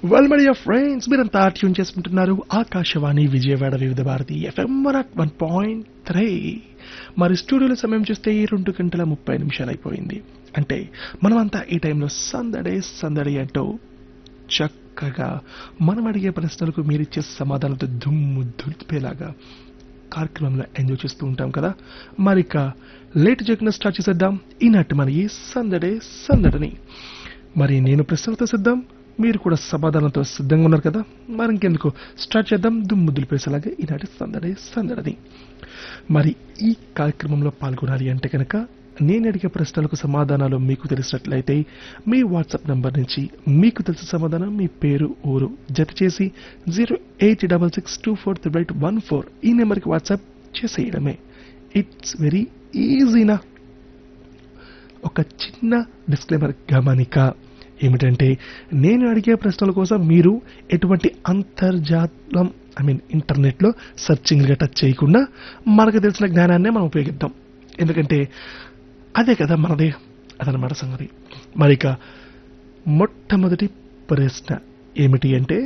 well my friends మీరంతా tune చేసుకుంటున్నారు Akashvani Vijayawada Vividh Bharati FM one at one point three మరి స్టూడియోలో సమయం చూస్తే రెండు గంటల ముప్పై నిమిషాలు అయిపోయింది అంటే మనమంతా ఈ టైంలో సందడే సందడి అంటూ చక్కగా మనం అడిగే ప్రశ్నలకు మీరిచ్చే సమాధానంతో దుమ్ము దులిపేలాగా కార్యక్రమంలో ఎంజాయ్ చేస్తూ ఉంటాం కదా మరి ఇక లేట్ చేయకుండా స్టార్ట్ చేసేద్దాం ఈనాటి మన ఈ సందడే సందడిని మరి నేను ప్రశ్నలతో సిద్ధం మీరు కూడా సమాధానంతో సిద్ధంగా ఉన్నారు కదా మరి ఇంకెందుకు స్టార్ట్ చేద్దాం దుమ్ము దులిపేసేలాగా ఈనాటి సందడి సందడిని మరి ఈ కార్యక్రమంలో పాల్గొనాలి అంటే కనుక నేను అడిగే ప్రశ్నలకు సమాధానాలు మీకు తెలిసినట్లయితే మీ వాట్సాప్ నంబర్ నుంచి మీకు తెలిసిన సమాధానం మీ పేరు ఊరు జత చేసి zero eight double six two four triple eight one four ఈ నెంబర్కి వాట్సాప్ చేసేయడమే ఇట్స్ వెరీ ఈజీనా ఒక చిన్న డిస్క్లైమర్ గమనిక ఏమిటంటే నేను అడిగే ప్రశ్నల కోసం మీరు ఎటువంటి అంతర్జాలం ఐ మీన్ ఇంటర్నెట్లో సర్చింగ్గా టచ్ చేయకుండా మనకు తెలిసిన జ్ఞానాన్నే మనం ఉపయోగిద్దాం ఎందుకంటే అదే కదా మనదే అదనమాట సంగతి మరి ఇక మొట్టమొదటి ప్రశ్న ఏమిటి అంటే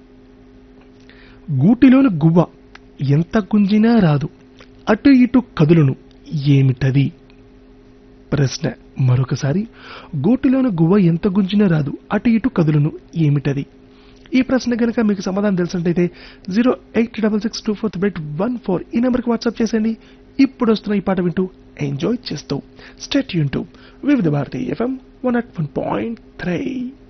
గూటిలోని గువ్వ ఎంత గుంజినా రాదు అటు ఇటు కదులును ఏమిటది ప్రశ్న మరొకసారి గూటిలోని గువ్వ ఎంత గుంజినా రాదు అటు ఇటు కదులును ఏమిటది ఈ ప్రశ్న కనుక మీకు సమాధానం తెలిసినట్టయితే zero eight double six two four eight one four ఈ నెంబర్కి వాట్సాప్ చేసేయండి ఇప్పుడు వస్తున్న ఈ పాట వింటూ ఎంజాయ్ చేస్తూ స్టేట్ యూన్ to Vividh Bharati FM one at one point three